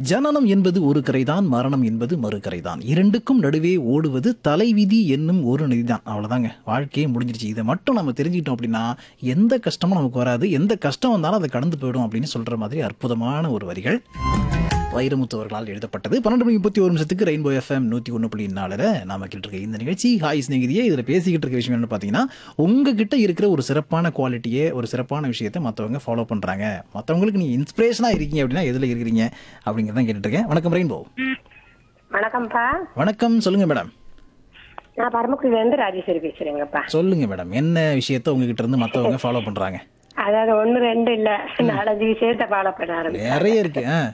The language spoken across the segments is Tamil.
ஜனனம் என்பது ஒரு கரைதான் மரணம் என்பது மறுகரைதான் இரண்டுக்கும் நடுவே ஓடுவது தலைவிதி என்னும் ஒரு நதிதான் அவ்வளவுதாங்க வாழ்க்கையே முடிஞ்சிருச்சு இதை மட்டும் நம்ம தெரிஞ்சுக்கிட்டோம் அப்படின்னா எந்த கஷ்டமும் நமக்கு வராது எந்த கஷ்டம் வந்தாலும் அதை கடந்து போயிடும் அப்படின்னு சொல்ற மாதிரி அற்புதமான ஒரு வரிகள் வைரமுத்து அவர்களால் எழுதப்பட்டது பன்னெண்டு மணி முப்பத்தி ஒரு நிமிஷத்துக்கு ரெயின்போ எஃப்எம் நூற்றி ஒன்று புள்ளி நாலில் நாம கிட்ட இருக்க இந்த நிகழ்ச்சி ஹாய் ஸ்நேகிதியே இதில் பேசிக்கிட்டு இருக்க விஷயம் என்ன பார்த்தீங்கன்னா உங்ககிட்ட இருக்கிற ஒரு சிறப்பான குவாலிட்டியே ஒரு சிறப்பான விஷயத்தை மற்றவங்க ஃபாலோ பண்ணுறாங்க மற்றவங்களுக்கு நீங்கள் இன்ஸ்பிரேஷனாக இருக்கீங்க அப்படின்னா எதில் இருக்கிறீங்க அப்படிங்கிறத கேட்டுட்டு இருக்கேன் வணக்கம் ரெயின்போ வணக்கம்ப்பா வணக்கம் சொல்லுங்க மேடம் நான் பரமக்குடியில இருந்து ராஜேஸ்வரி பேசுறேங்கப்பா சொல்லுங்க மேடம் என்ன விஷயத்த உங்ககிட்ட இருந்து மற்றவங்க ஃபாலோ பண்ணுறாங்க அதாவது ஒண்ணு ரெண்டு இல்ல நாலஞ்சு விஷயத்த ஃபாலோ பண்ண ஆரம்பிச்சேன் நிறைய இருக்கு ஆ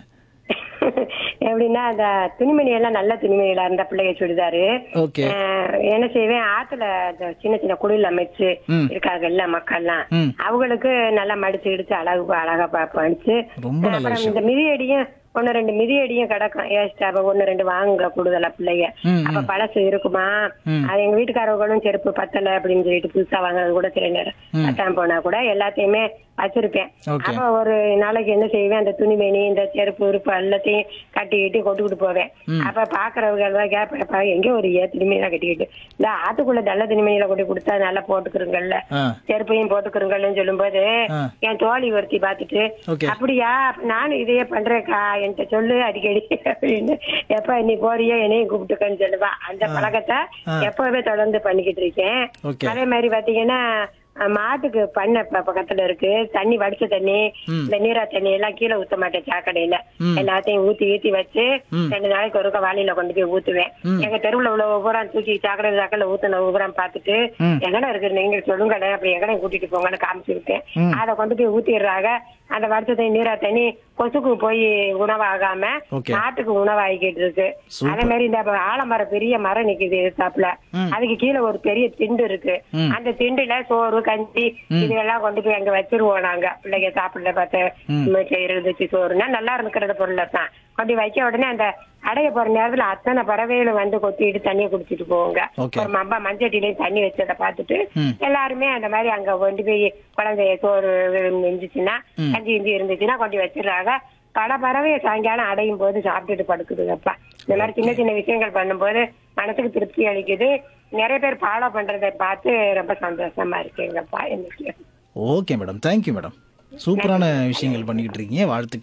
எப்படின்னா அந்த துணிமணி எல்லாம் நல்ல துணிமணிகளா இருந்த பிள்ளைய சுடிதாரு ஓகே அஹ், என்ன செய்வேன் ஆத்துல இந்த சின்ன சின்ன குடில் அமைச்சு ம். இருக்காங்க இல்ல மக்கள்லாம் ம். அவங்களுக்கு நல்லா மடிச்சு இடிச்சு அழகு அழகா ப- படிச்சு ரொம்ப நல்ல அப்புறம் விஷயம் இந்த மிதியடியும் ஒன்னு ரெண்டு மிதியடியும் கிடக்கும் ஏஸ்டா ஒன்னு ரெண்டு வாங்க கூடுதலா பிள்ளைய ம், அப்ப பழசு இருக்குமா ம். அது எங்க வீட்டுக்காரவங்களும் செருப்பு பத்தல அப்படின்னு சொல்லிட்டு புதுசா வாங்குறது கூட சில நேரம் பத்தாம போனா கூட எல்லாத்தையுமே வச்சிருப்பேன் ஓகே அப்ப ஒரு நாளைக்கு என்ன செய்வேன் அந்த துணிமணி இந்த செருப்பு உறுப்பு எல்லாத்தையும் கட்டிக்கிட்டு கொட்டுக்கிட்டு போவேன் அப்ப பாக்குறவங்க எல்லாம் கேட்பா எங்க ஒரு ஏ துணிமணிலாம் கட்டிக்கிட்டு இந்த ஆத்துக்குள்ள நல்ல துணிமணியில கொண்டு கொடுத்தா நல்லா போட்டுக்கிறோங்கல்ல ஆ செருப்பையும் போட்டுக்கிறோங்கல்னு சொல்லும்போது ஆ. என் தோழி ஒருத்தி பார்த்துட்டு ஓகே அப்படியா நானும் இதையே பண்றேன்க்கா என்கிட்ட சொல்லு அடிக்கடி அப்படின்னு எப்ப நீ போறியோ என்னையும் கூப்பிட்டுக்கன்னு சொல்லுவா அந்த பழக்கத்தை எப்பவே தொடர்ந்து பண்ணிக்கிட்டு இருக்கேன் ஓகே அதே மாதிரி பாத்தீங்கன்னா அஹ், மாட்டுக்கு பண்ணை ப- பக்கத்துல இருக்கு தண்ணி வடிச்ச தண்ணி இந்த நீரா தண்ணி எல்லாம் கீழே ஊத்த மாட்டேன் சாக்கடையில எல்லாத்தையும் ஊத்தி ஊத்தி வச்சு ரெண்டு நாளைக்கு ஒருக்க வாளியில கொண்டு போய் ஊத்துவேன் எங்க தெருவுல உள்ள ஒவ்வொரு தூக்கி சாக்கடை சாக்கடையில ஊத்துன ஒவ்வொரு பார்த்துட்டு எங்கன இருக்கு நீங்க சொல்லுங்களேன் அப்படி எங்கன கூட்டிட்டு போங்கன்னு காமிச்சிருக்கேன் அதை கொண்டு போய் ஊத்திடுறாங்க அந்த வடிச்ச தண்ணி நீரா தண்ணி கொசுக்கு போய் உணவாகாம ஓகே நாட்டுக்கு உணவாகிக்கிட்டு இருக்கு அதே மாதிரி இந்த ப- ஆலமரம் பெரிய மரம் நிக்குது எதிர்த்தாப்புல அதுக்கு கீழே ஒரு பெரிய திண்டு இருக்கு அந்த திண்டுல சோறு கஞ்சி இதெல்லாம் கொண்டு போய் அங்க வச்சிருவோம் நாங்க பிள்ளைங்க சாப்பிடல பார்த்து வீட்டுல இருந்துச்சு சோறுனா நல்லா இருக்கிற பொருள் தான் கொண்டு வைக்க உடனே அந்த அடைய போற நேரத்துல அத்தனை பறவைகளும் வந்து கொத்திட்டு தண்ணியை குடிச்சிட்டு போவாங்க ஓகே ஒரு மம்பா மஞ்சட்டிலையும் தண்ணி வச்சதை பார்த்துட்டு ம். எல்லாருமே அந்த மாதிரி அங்க கொண்டு போய் குழந்தைய சோறு இருந்துச்சுன்னா கஞ்சி கிஞ்சி இருந்துச்சுன்னா கொண்டு வச்சிடுறாங்க பல பறவையை சாயங்காலம் அடையும் போது சாப்பிட்டுட்டு படுக்குதுங்கப்பா இந்த மாதிரி சின்ன சின்ன விஷயங்கள் பண்ணும்போது மனசுக்கு திருப்தி அளிக்குது நிறைய பேர் ஃபாலோ பண்றதை பார்த்து ரொம்ப சந்தோஷமா இருக்குங்கப்பா எனக்கு ஓகே மேடம் தேங்க்யூ மேடம் சூப்பரான விஷயங்கள் பண்ணிக்கிட்டு இருக்கீங்க வாழ்த்து